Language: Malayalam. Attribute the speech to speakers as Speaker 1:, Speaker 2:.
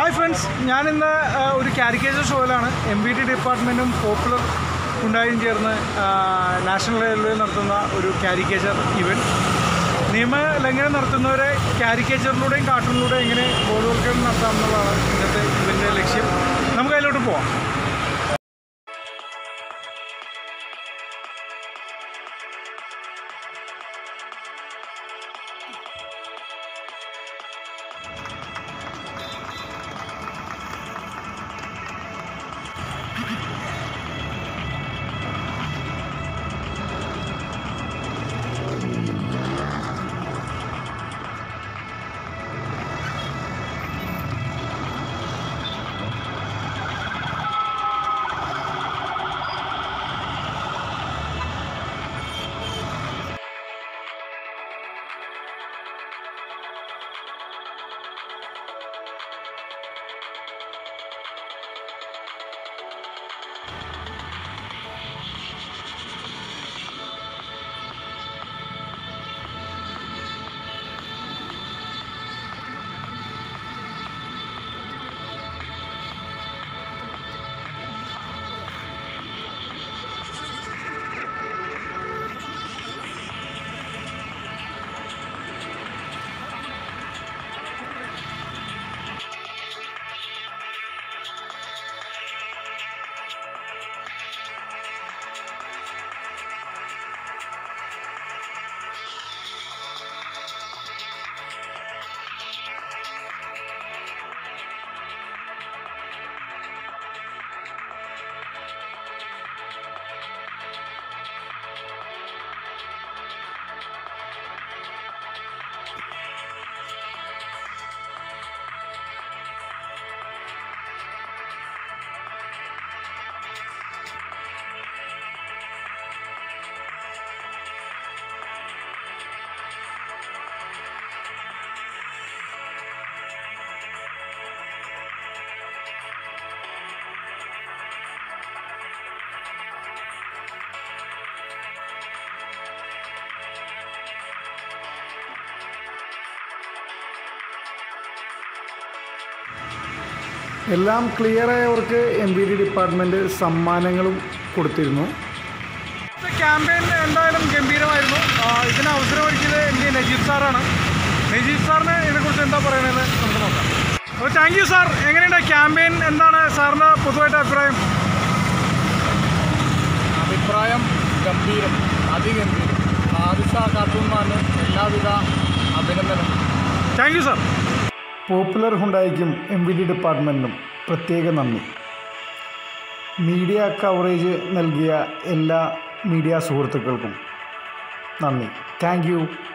Speaker 1: ഹായ് ഫ്രണ്ട്സ് ഞാനിന്ന് ആ, ഒരു കാരിക്കേച്ചർ ഷോയിലാണ് എം ബി ടി ഡിപ്പാർട്ട്മെൻറ്റും പോപ്പുലർ ഉണ്ടായും ചേർന്ന് ആ, നാഷണൽ റെയിൽവേ നടത്തുന്ന ഒരു കാരിക്കേച്ചർ ഇവൻറ്റ് നിയമലംഘനം നടത്തുന്നവരെ കാരിക്കേച്ചറിലൂടെയും കാർട്ടൂണിലൂടെയും എങ്ങനെ ബോധവൽക്കരണം നടത്താം എന്നുള്ളതാണ് ഇന്നത്തെ ഇവൻ്റെ ലക്ഷ്യം നമുക്ക് അതിലോട്ട് പോവാം എല്ലാം ക്ലിയറായവർക്ക് എം ബി ഡി ഡിപ്പാർട്ട്മെൻറ്റ് സമ്മാനങ്ങളും കൊടുത്തിരുന്നു ക്യാമ്പയിൻ എന്തായാലും ഗംഭീരമായിരുന്നു ആ, ഇതിന് അവസരമൊരുക്കിയത് എം ഡി നജീബ് സാറാണ് നജീബ് സാറിന് ഇതിനെക്കുറിച്ച് എന്താ പറയുന്നത് നമുക്ക് നോക്കാം അപ്പോൾ താങ്ക് യു സാർ എങ്ങനെയുണ്ട് ക്യാമ്പയിൻ എന്താണ് സാറിൻ്റെ പൊതുവായിട്ട് അഭിപ്രായം
Speaker 2: അഭിപ്രായം ഗംഭീരം അതിഗംഭീരം ആദിഷ കാർട്ടൂൺമാന് എല്ലാവിധ അഭിനന്ദനം
Speaker 1: താങ്ക് യു സാർ പോപ്പുലർ ഹുണ്ടായിക്കും എം വി ഡി ഡിപ്പാർട്ട്മെൻറ്റിനും പ്രത്യേക നന്ദി മീഡിയ കവറേജ് നൽകിയ എല്ലാ മീഡിയ സുഹൃത്തുക്കൾക്കും നന്ദി താങ്ക് യു